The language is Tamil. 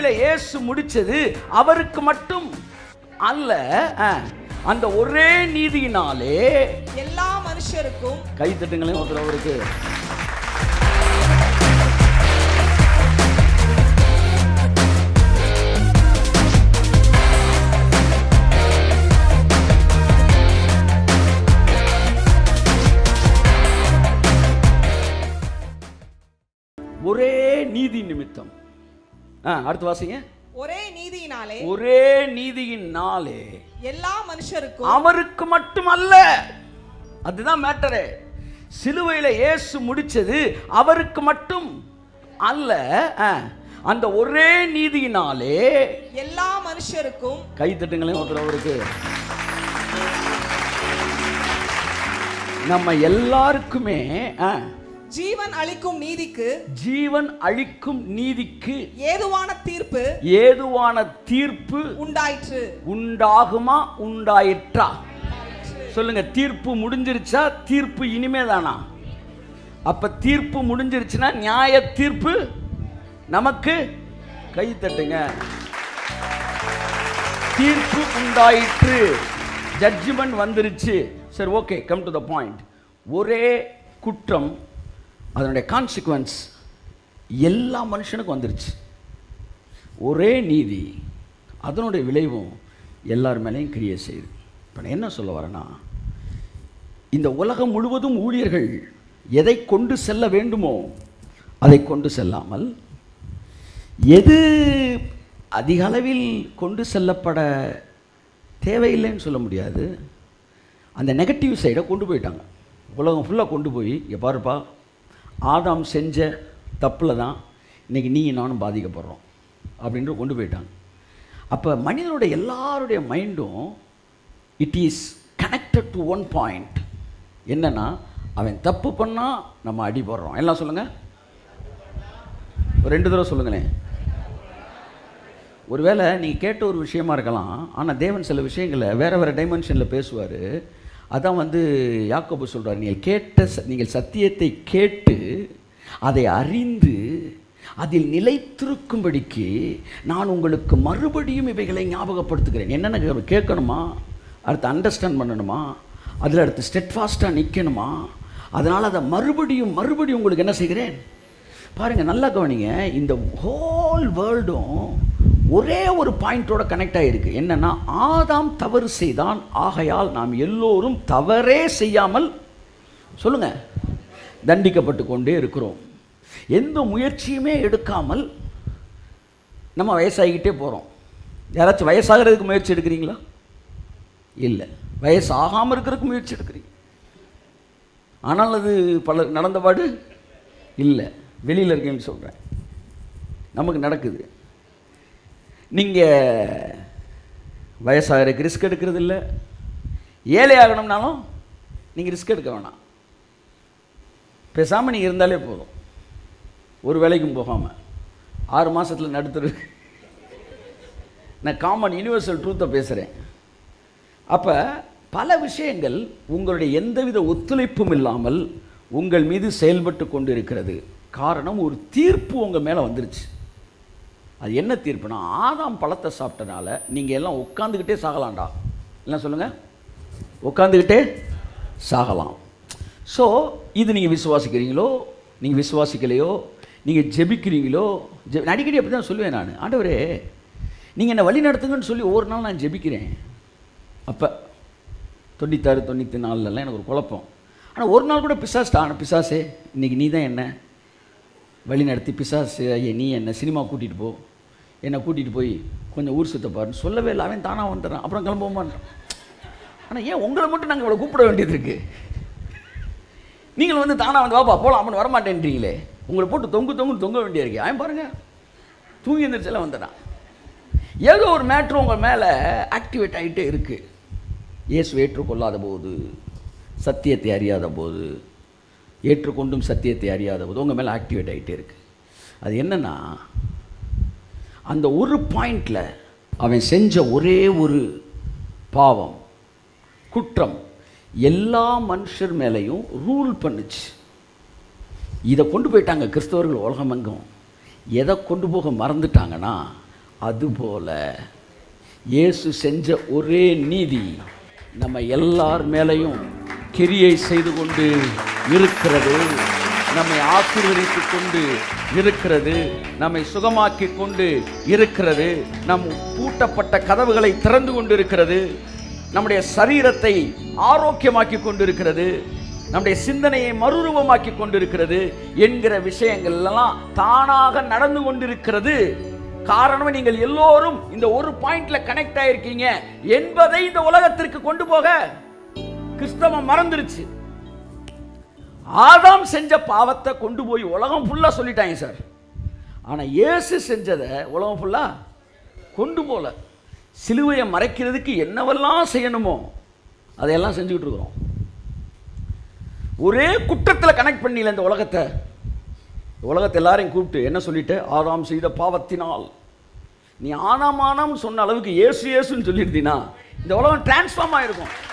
சிலுவையில் இயேசு முடிச்சது அவருக்கு மட்டும் அல்ல ஆ, அந்த ஒரே நீதியினாலே எல்லா மனுஷருக்கும் கை தட்டுங்களேன் ஒருத்தர் அவருக்கு ஒரே நீதி நிமித்தம் ஆ அடுத்து வாசிங்க ஒரே நீதியினாலே ஒரே நீதியினாலே எல்லா மனுஷருக்கும் அவருக்கு மட்டுமல்ல அதுதான் மேட்டரு சிலுவையில் இயேசு முடிச்சது அவருக்கு மட்டும் அல்ல ஆ, அந்த ஒரே நீதியினாலே எல்லா மனுஷருக்கும் கை தட்டுங்களேன் ஒருத்தர் அவருக்கு நம்ம எல்லாருக்குமே ஆ, ஜீவன் அளிக்கும் நீதிக்கு ஜீவன் அளிக்கும் நீதிக்கு ஏதுவான தீர்ப்பு ஏதுவான தீர்ப்பு உண்டாயிற்று உண்டாகுமா உண்டாயிற்றா சொல்லுங்க தீர்ப்பு முடிஞ்சிருச்சா தீர்ப்பு இனிமே தானா அப்ப தீர்ப்பு முடிஞ்சிருச்சுன்னா நியாய தீர்ப்பு நமக்கு கை தட்டுங்க தீர்ப்பு உண்டாயிற்று ஜட்ஜ்மெண்ட் வந்துருச்சு சரி okay come to the point ஒரே குற்றம் அதனுடைய கான்சிக்வன்ஸ் எல்லா மனுஷனுக்கும் வந்துருச்சு ஒரே நீதி அதனுடைய விளைவும் எல்லார் மேலேயும் கிரியை செய்யுது இப்போ நான் என்ன சொல்ல வரேன்னா இந்த உலகம் முழுவதும் ஊழியர்கள் எதை கொண்டு செல்ல வேண்டுமோ அதை கொண்டு செல்லாமல் எது அதிக அளவில் கொண்டு செல்லப்பட தேவையில்லைன்னு சொல்ல முடியாது அந்த நெகட்டிவ் சைடை கொண்டு போயிட்டாங்க உலகம் ஃபுல்லாக கொண்டு போய் இங்கே பாருப்பா ஆதாம் செஞ்ச தப்பில் தான் இன்றைக்கி நீ நானும் பாதிக்கப்படுறோம் அப்படின்ட்டு கொண்டு போயிட்டாங்க அப்போ மனிதனுடைய எல்லாருடைய மைண்டும் it is connected to one point என்னன்னா அவன் தப்பு பண்ணால் நம்ம அடிபடுறோம் எல்லாம் சொல்லுங்கள் ஒரு ரெண்டு தடவை சொல்லுங்களேன் ஒருவேளை நீங்கள் கேட்ட ஒரு விஷயமா இருக்கலாம் ஆனால் தேவன் சில விஷயங்களை வேற வேறு டைமென்ஷனில் பேசுவார் அதான் வந்து யாக்கோபு சொல்றார் நீங்கள் கேட்ட ச- நீங்கள் சத்தியத்தை கேட்டு அதை அறிந்து அதில் நிலைத்திருக்கும்படிக்கு நான் உங்களுக்கு மறுபடியும் இவைகளை ஞாபகப்படுத்துகிறேன் என்னென்ன கே- கேட்கணுமா அடுத்து அண்டர்ஸ்டாண்ட் பண்ணணுமா அதில் அடுத்து ஸ்டெட்ஃபாஸ்ட்டாக நிற்கணுமா அதனால் அதை மறுபடியும் மறுபடியும் உங்களுக்கு என்ன செய்கிறேன் பாருங்க நல்லா கவனிங்க இந்த ஹோல் வேர்ல்டும் ஒரே ஒரு பாயிண்டோட கனெக்ட் ஆகிருக்கு என்னன்னா ஆதாம் தவறு செய்தான் ஆகையால் நாம் எல்லோரும் தவறே செய்யாமல் சொல்லுங்க தண்டிக்கப்பட்டு கொண்டே இருக்கிறோம் எந்த முயற்சியுமே எடுக்காமல் நம்ம வயசாகிக்கிட்டே போகிறோம் யாராச்சும் வயசாகிறதுக்கு முயற்சி எடுக்கிறீங்களா இல்லை வயசு ஆகாமல் இருக்கிறதுக்கு முயற்சி எடுக்கிறீங்க ஆனால் அது பல நடந்தபாடு இல்லை வெளியில் இருக்கேன்னு சொல்கிறேன் நமக்கு நடக்குது நீங்கள் வயசாகிறதுக்கு ரிஸ்க் எடுக்கிறது இல்லை ஏழை ஆகணும்னாலும் நீங்கள் ரிஸ்க் எடுக்க வேணாம் பேசாமல் நீங்கள் இருந்தாலே போதும் ஒரு வேலைக்கும் போகாமல் ஆறு மாதத்தில் நடுத்துரு நான் காமன் யூனிவர்சல் ட்ரூத்தை பேசுகிறேன் அப்போ பல விஷயங்கள் உங்களுடைய எந்தவித ஒத்துழைப்பும் இல்லாமல் உங்கள் மீது செயல்பட்டு கொண்டு இருக்கிறது காரணம் ஒரு தீர்ப்பு உங்கள் மேலே வந்துருச்சு அது என்ன தீர்ப்புனா ஆதாம் பழத்தை சாப்பிட்டனால நீங்கள் எல்லாம் உட்காந்துக்கிட்டே சாகலாம்டா என்ன சொல்லுங்கள் உட்காந்துக்கிட்டே சாகலாம் ஸோ இது நீங்கள் விசுவாசிக்கிறீங்களோ நீங்கள் விசுவாசிக்கலையோ நீங்கள் ஜெபிக்கிறீங்களோ ஜெ நான் அடிக்கடி அப்படி தான் சொல்லுவேன் நான் ஆண்டவரே நீங்கள் என்னை வழி நடத்துங்கன்னு சொல்லி ஒரு நாள் நான் ஜெபிக்கிறேன் அப்போ தொண்ணூத்தாறு தொண்ணூற்றி நாலுலலாம் எனக்கு ஒரு குழப்பம் ஆனால் ஒரு நாள் கூட பிசாஸ்டா ஆனால் பிசாசே இன்றைக்கி நீ தான் என்ன வழி நடத்தி பிசாசு ஐயா நீ என்ன சினிமா கூட்டிகிட்டு போ என்னை கூட்டிகிட்டு போய் கொஞ்சம் ஊர் சுத்த பாருன்னு சொல்லவே இல்லை அவன் தானாக வந்துடுறான் அப்புறம் கிளம்புமான்றான் ஆனால் ஏன் உங்களை மட்டும் நாங்கள் இவ்வளோ கூப்பிட வேண்டியது இருக்குது நீங்கள் வந்து தானாக வந்து வாப்பா போகலாம் அவன் வரமாட்டேன்றீங்களே உங்களை போட்டு தொங்கு தொங்கு தொங்க வேண்டியிருக்கு அவன் பாருங்க தூங்கி எந்திரிச்செல்லாம் வந்துடுறான் ஏதோ ஒரு மேட்ரு உங்கள் மேலே ஆக்டிவேட் ஆகிட்டே இருக்குது இயேசு ஏற்றுக்கொள்ளாத போது சத்தியத்தை அறியாத போது ஏற்றுக்கொண்டும் சத்தியத்தை அறியாத போது உங்கள் மேலே ஆக்டிவேட் ஆகிட்டே இருக்கு அது என்னன்னா அந்த ஒரு பாயிண்டில் அவன் செஞ்ச ஒரே ஒரு பாவம் குற்றம் எல்லா மனுஷர் மேலேயும் ரூல் பண்ணுச்சு இதை கொண்டு போயிட்டாங்க கிறிஸ்தவர்கள் உலகமெங்கும் எதை கொண்டு போக மறந்துட்டாங்கன்னா அதுபோல இயேசு செஞ்ச ஒரே நீதி நம்ம எல்லார் மேலையும் கிரியை செய்து கொண்டு இருக்கிறது நம்மை ஆசீர்வதித்து கொண்டு இருக்கிறது நம்மை சுகமாக்கி கொண்டு இருக்கிறது நம் பூட்டப்பட்ட கதவுகளை திறந்து கொண்டு இருக்கிறது நம்முடைய சரீரத்தை ஆரோக்கியமாக்கி கொண்டிருக்கிறது நம்முடைய சிந்தனையை மறுரூபமாக்கி கொண்டிருக்கிறது என்கிற விஷயங்கள் எல்லாம் தானாக நடந்து கொண்டிருக்கிறது காரணம் நீங்கள் எல்லோரும் இந்த ஒரு பாயிண்ட்ல கனெக்ட் ஆயிருக்கீங்க என்பதை இந்த உலகத்திற்கு கொண்டு போக கிறிஸ்தவம் மறந்துருச்சு ஆதாம் செஞ்ச பாவத்தை கொண்டு போய் உலகம் ஃபுல்லா சொல்லிட்டாங்க சார் ஆனா இயேசு செஞ்சதை உலகம் ஃபுல்லா கொண்டு போல சிலுவையை மறைக்கிறதுக்கு என்னவெல்லாம் செய்யணுமோ அதையெல்லாம் செஞ்சுக்கிட்டு இருக்கிறோம் ஒரே குற்றத்தில் கனெக்ட் பண்ணில இந்த உலகத்தை இந்த உலகத்தை எல்லாரையும் கூப்பிட்டு என்ன சொல்லிட்டு ஆதாம் செய்த பாவத்தினால் நீ ஆனாம் ஆனாம் சொன்ன அளவுக்கு ஏசு ஏசுன்னு சொல்லியிருந்தீன்னா இந்த உலகம் டிரான்ஸ்ஃபார்ம் ஆயிருக்கும்